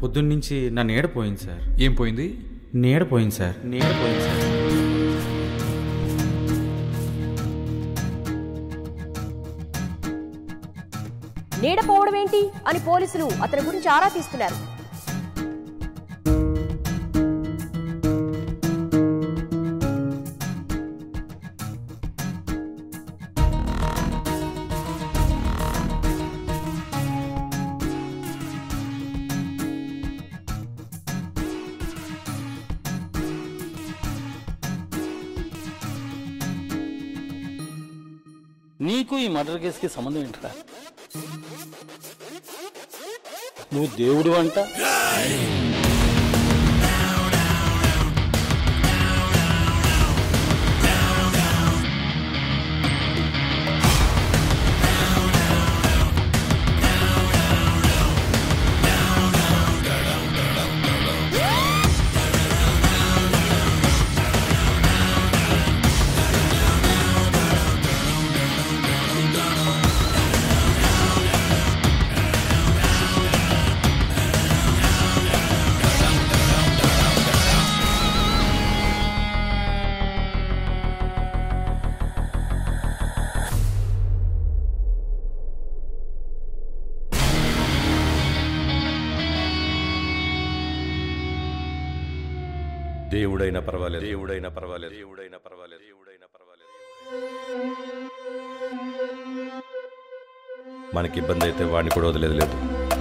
పొద్దున్నుంచి నా నీడ పోయింది సార్ ఏం పోయింది నీడ పోయింది సార్ నీడ పోయింది సార్ నీడ పోవడం ఏంటి అని పోలీసులు అతని గురించి ఆరా తీస్తున్నారు నీకు ఈ మర్డర్ కేసుకి సంబంధం ఏంట్రా నువ్వు దేవుడు అంట దేవుడైనా పర్వాలేదు దేవుడైనా పర్వాలేదు దేవుడైనా పర్వాలేదు దేవుడైనా పర్వాలేదు మనకి ఇబ్బంది అయితే వాడిని కూడా వదిలేదు లేదు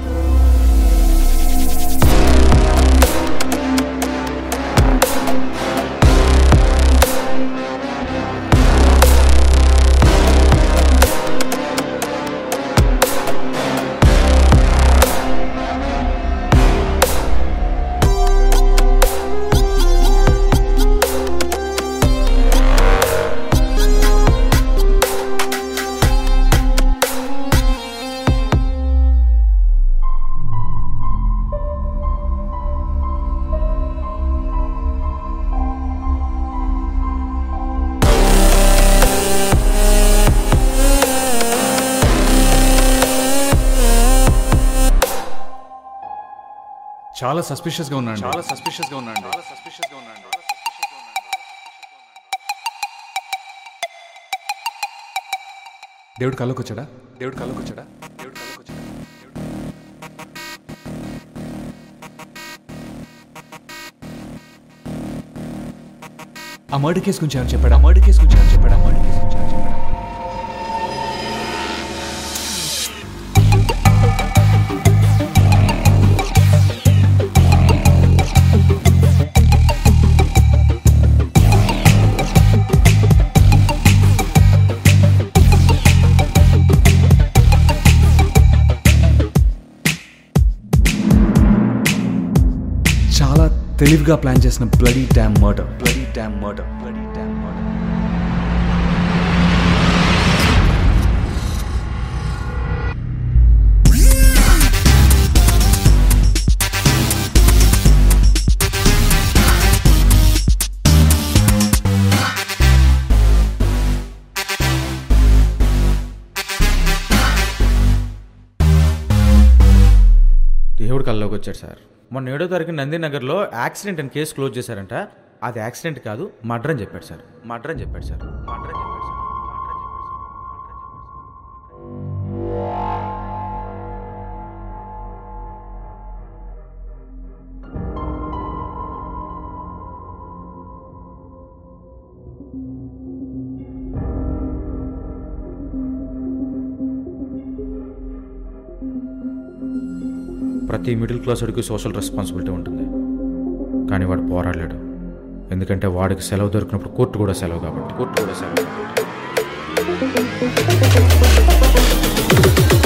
చాలా సస్పిషియస్ గా ఉన్నాడు చాలా సస్పిషియస్ గా ఉన్నాడు చాలా సస్పిషియస్ గా ఉన్నాడు దేవుడు కళ్ళకి వచ్చాడా దేవుడు కళ్ళకి వచ్చాడా దేవుడు కళ్ళకి వచ్చాడా ఆ మర్డర్ కేసు గురించి ఏమని చెప్పాడు ఆ మర్డర్ కేసు గురించి ఏమని చెప్పాడు ఆ మర్డర్ కేసు గురించి ఏమని చెప్పాడు చాలా తెలివిగా ప్లాన్ చేసిన bloody damn murder bloody damn murder bloody damn murder దేవుడు కల్లోకి వచ్చాడు సార్ మొన్న ఏడో తారీఖు నందినగర్లో యాక్సిడెంట్ అని కేసు క్లోజ్ చేశారంట అది యాక్సిడెంట్ కాదు మర్డర్ అని చెప్పాడు సార్ మర్డర్ అని చెప్పాడు సార్ మర్డర్ అని చెప్పాడు సార్ మర్డర్ అని చెప్పాడు సార్ ప్రతి మిడిల్ క్లాస్ వాడికి సోషల్ రెస్పాన్సిబిలిటీ ఉంటుంది కానీ వాడు పోరాడలేడు ఎందుకంటే వాడికి సెలవు దొరికినప్పుడు కోర్టు కూడా సెలవు కాబట్టి కోర్టు కూడా సెలవు కాబట్టి